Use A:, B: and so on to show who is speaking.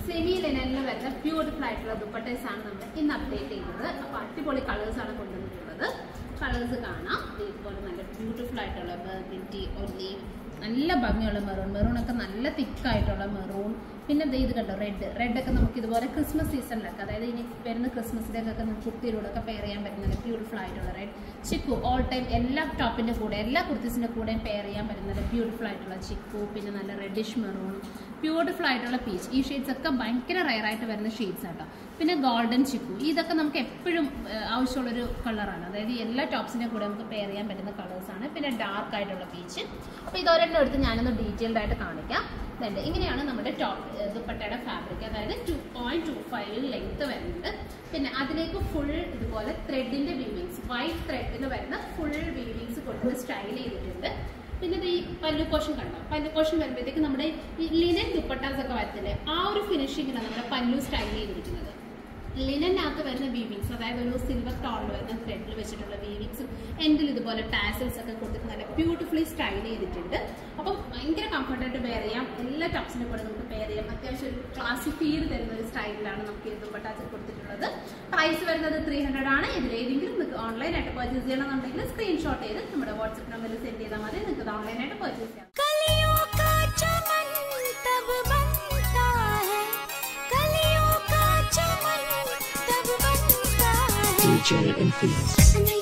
A: Semi ലെനനിൽ വരുന്ന beautiful ആയിട്ടുള്ള ദുപ്പട്ടേസ് ആണ് നമ്മൾ ഇന്ന് അപ്ഡേറ്റ് ചെയ്യുന്നത് അപ്പോൾ അടിപൊളി കളേഴ്സ് ആണ് കൊണ്ടുവന്നിട്ടുള്ളത് കളേഴ്സ് കാണാം ദേ ഇതുപോലെ നല്ല ബ്യൂട്ടിഫുൾ ആയിട്ടുള്ള ബർഗിറ്റി ഒലീവ് നല്ല ഭംഗിയുള്ള മെറൂൺ മെറൂൺ ഒക്കെ നല്ല തിക്കായിട്ടുള്ള മെറൂൺ പിന്നെ ദേ ഇത് കണ്ടോ റെഡ് റെഡ് ഒക്കെ നമുക്ക് ഇതുപോലെ ക്രിസ്മസ് സീസണിലൊക്കെ അതായത് ഇനി വരുന്ന ക്രിസ്മസിലേക്കൊക്കെ നമുക്ക് കുർത്തിയിലൂടെ ഒക്കെ പെയർ ചെയ്യാൻ പറ്റുന്ന ബ്യൂട്ടിഫുൾ ആയിട്ടുള്ള റെഡ് ചിക്കു ഓൾ ടൈം എല്ലാ ടോപ്പിന്റെ കൂടെ എല്ലാ കുർത്തീസിന്റെ കൂടെയും പെയർ ചെയ്യാൻ പറ്റുന്ന ബ്യൂട്ടിഫുൾ ആയിട്ടുള്ള ചിക്കു പിന്നെ നല്ല റെഡിഷ് മെറൂൺ ബ്യൂട്ടിഫുൾ ആയിട്ടുള്ള പീച്ച് ഈ ഷെയ്ഡ്സ് ഒക്കെ ഭയങ്കര റയർ ആയിട്ട് വരുന്ന ഷെയ്ഡ്സ് ആട്ടോ പിന്നെ ഗോൾഡൻ ചിക്കു ഇതൊക്കെ നമുക്ക് എപ്പോഴും ഏഹ്, ആവശ്യമുള്ളൊരു കളറാണ് അതായത് എല്ലാ ടോപ്സിന്റെ കൂടെ നമുക്ക് പെയർ ചെയ്യാൻ പറ്റുന്ന കളേഴ്സ് ആണ് പിന്നെ ഡാർക്ക് ആയിട്ടുള്ള പീച്ച് അപ്പോൾ ഇതൊരെണ്ണം എടുത്ത് ഞാനൊന്ന് ഡീറ്റെയിൽഡ് ആയിട്ട് കാണിക്കാം ഇതുണ്ട് ഇങ്ങനെയാണ് നമ്മുടെ ടോപ്പ് ദുപ്പട്ടയുടെ ഫാബ്രിക് അതായത് two point two five length വരുന്നുണ്ട് പിന്നെ അതിലേക്ക് ഫുൾ ഇതുപോലെ ത്രെഡിന്റെ വീവിങ്സ് വൈറ്റ് ത്രെഡിൽ വരുന്ന ഫുൾ വീവിങ്സ് കൊടുത്ത് സ്റ്റൈൽ ചെയ്തിട്ടുണ്ട് പിന്നെ ഇത് ഈ പല്ലു പോഷൻ കണ്ടോ പല്ലു പോഷൻ വരുമ്പോഴത്തേക്ക് നമ്മുടെ ഈ ലിനൻ ദുപ്പട്ടാസ് ഒക്കെ വരത്തില്ലേ ആ ഒരു ഫിനിഷിങ്ങിലാണ് നമ്മുടെ പല്ലു സ്റ്റൈൽ ചെയ്തിരിക്കുന്നത് ലിനനകത്ത് വരുന്ന വീവിങ്സ് അതായത് ഒരു സിൽവർ ടോണിൽ വരുന്ന ത്രെഡിൽ വെച്ചിട്ടുള്ള വീവിങ്സും എൻഡിൽ ഇതുപോലെ ടാസൽസ് ഒക്കെ കൊടുത്തിട്ട് നല്ല ബ്യൂട്ടിഫുള്ളി സ്റ്റൈൽ ചെയ്തിട്ടുണ്ട് അപ്പം ഭയങ്കര കംഫർട്ടായിട്ട് വെയർ ചെയ്യാം എല്ലാ ടോപ്സിന്റെ കൂടെ നമുക്ക് വെയർ ചെയ്യാം അത്യാവശ്യം ഒരു ക്ലാസി ഫീൽ തരുന്ന ഒരു സ്റ്റൈലിലാണ് നമുക്ക് ഈ ദുപ്പട്ടാസ് കൊടുത്തിട്ടുള്ളത് പ്രൈസ് വരുന്നത് ത്രീ ഹൺഡ്രഡ് ആണ് ഇതിലേതെങ്കിലും നിങ്ങൾക്ക് ഓൺലൈനായിട്ട് പർച്ചേസ് ചെയ്യണമെന്നുണ്ടെങ്കിൽ സ്ക്രീൻഷോട്ട് ചെയ്ത് നമ്മുടെ വാട്സപ്പ് നമ്പറിൽ സെൻഡ് ചെയ്താൽ മതി നിങ്ങൾക്ക് ഇത് ഓൺലൈനായിട്ട് പർച്ചേസ് ചെയ്യാം
B: कलियों का चमन तब बनता है कलियों का चमन तब बनता है
C: DJ Infuse.
B: अपने